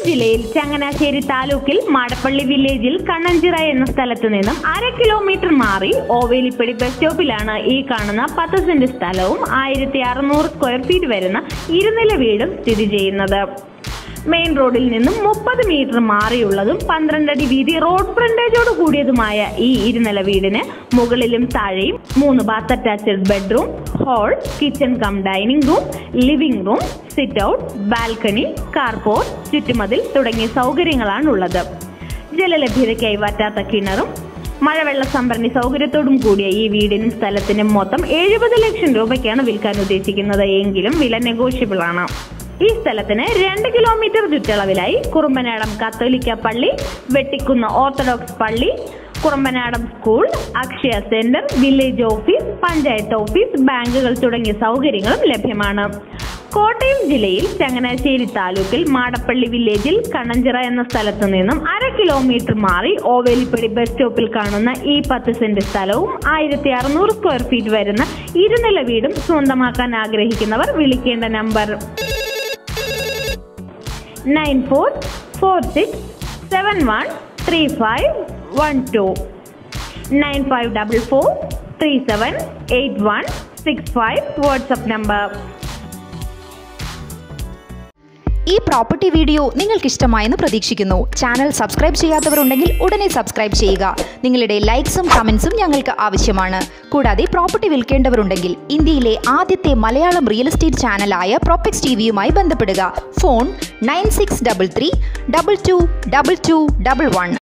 ജില്ലയിൽ ചങ്ങനാശ്ശേരി താലൂക്കിൽ മാടപ്പള്ളി വില്ലേജിൽ കണ്ണഞ്ചിറ എന്ന സ്ഥലത്ത് നിന്നും അര കിലോമീറ്റർ മാറി ഓവേലിപ്പടി ബസ് സ്റ്റോപ്പിലാണ് ഈ കാണുന്ന പത്ത് സെന്റ് സ്ഥലവും ആയിരത്തി അറുന്നൂറ് സ്ക്വയർ ഫീറ്റ് വരുന്ന ഇരുനില വീടും സ്ഥിതി ചെയ്യുന്നത് മെയിൻ റോഡിൽ നിന്നും മുപ്പത് മീറ്റർ മാറിയുള്ളതും പന്ത്രണ്ട് അടി വീതി റോഡ് ഫ്രണ്ടേജോട് കൂടിയതുമായ ഈ ഇരുനില വീടിന് മുകളിലും താഴെയും മൂന്ന് bath attached bedroom hall kitchen cum dining room living room sit out balcony carport ചുറ്റുമതിൽ തുടങ്ങിയ സൗകര്യങ്ങളാണ് ഉള്ളത് ജലലഭ്യതയ്ക്കായി വറ്റാത്ത കിണറും മഴവെള്ള സംഭരണി സൗകര്യത്തോടും കൂടിയ ഈ വീടിനും സ്ഥലത്തിനും മൊത്തം എഴുപത് ലക്ഷം രൂപയ്ക്കാണ് വിൽക്കാൻ ഉദ്ദേശിക്കുന്നത് എങ്കിലും വില നെഗോഷ്യബിൾ ആണ് ഈ സ്ഥലത്തിന് രണ്ട് കിലോമീറ്റർ ചുറ്റളവിലായി കുറുമ്പനാടം കത്തോലിക്ക പള്ളി വെട്ടിക്കുന്ന് ഓർത്തഡോക്സ് പള്ളി Kurumbanadam school Akshaya centre village office panchayat office ബാങ്കുകൾ തുടങ്ങിയ സൗകര്യങ്ങളും ലഭ്യമാണ് കോട്ടയം ജില്ലയിൽ ചങ്ങനാശ്ശേരി താലൂക്കിൽ മാടപ്പള്ളി വില്ലേജിൽ കണ്ണഞ്ചിറ എന്ന സ്ഥലത്തു നിന്നും അര കിലോമീറ്റർ മാറി ഓവേലിപ്പടി ബസ് സ്റ്റോപ്പിൽ കാണുന്ന ഈ പത്ത് സെന്റ് സ്ഥലവും ആയിരത്തി അറുന്നൂറ് സ്ക്വയർ ഫീറ്റ് വരുന്ന ഇരുനില വീടും സ്വന്തമാക്കാൻ ആഗ്രഹിക്കുന്നവർ വിളിക്കേണ്ട number nine four four six seven one three five one two nine five double four three seven eight one six five WhatsApp number ഈ പ്രോപ്പർട്ടി വീഡിയോ നിങ്ങൾക്ക് ഇഷ്ടമായെന്ന് പ്രതീക്ഷിക്കുന്നു ചാനൽ സബ്സ്ക്രൈബ് ചെയ്യാത്തവരുണ്ടെങ്കിൽ ഉടനെ സബ്സ്ക്രൈബ് ചെയ്യുക നിങ്ങളുടെ ലൈക്സും കമൻസും ഞങ്ങൾക്ക് ആവശ്യമാണ് കൂടാതെ പ്രോപ്പർട്ടി വിൽക്കേണ്ടവരുണ്ടെങ്കിൽ ഇന്ത്യയിലെ ആദ്യത്തെ മലയാളം റിയൽ എസ്റ്റേറ്റ് ചാനലായ പ്രോപ്പക്സ് ടി വിയുമായി ബന്ധപ്പെടുക phone nine six double three double two double two double one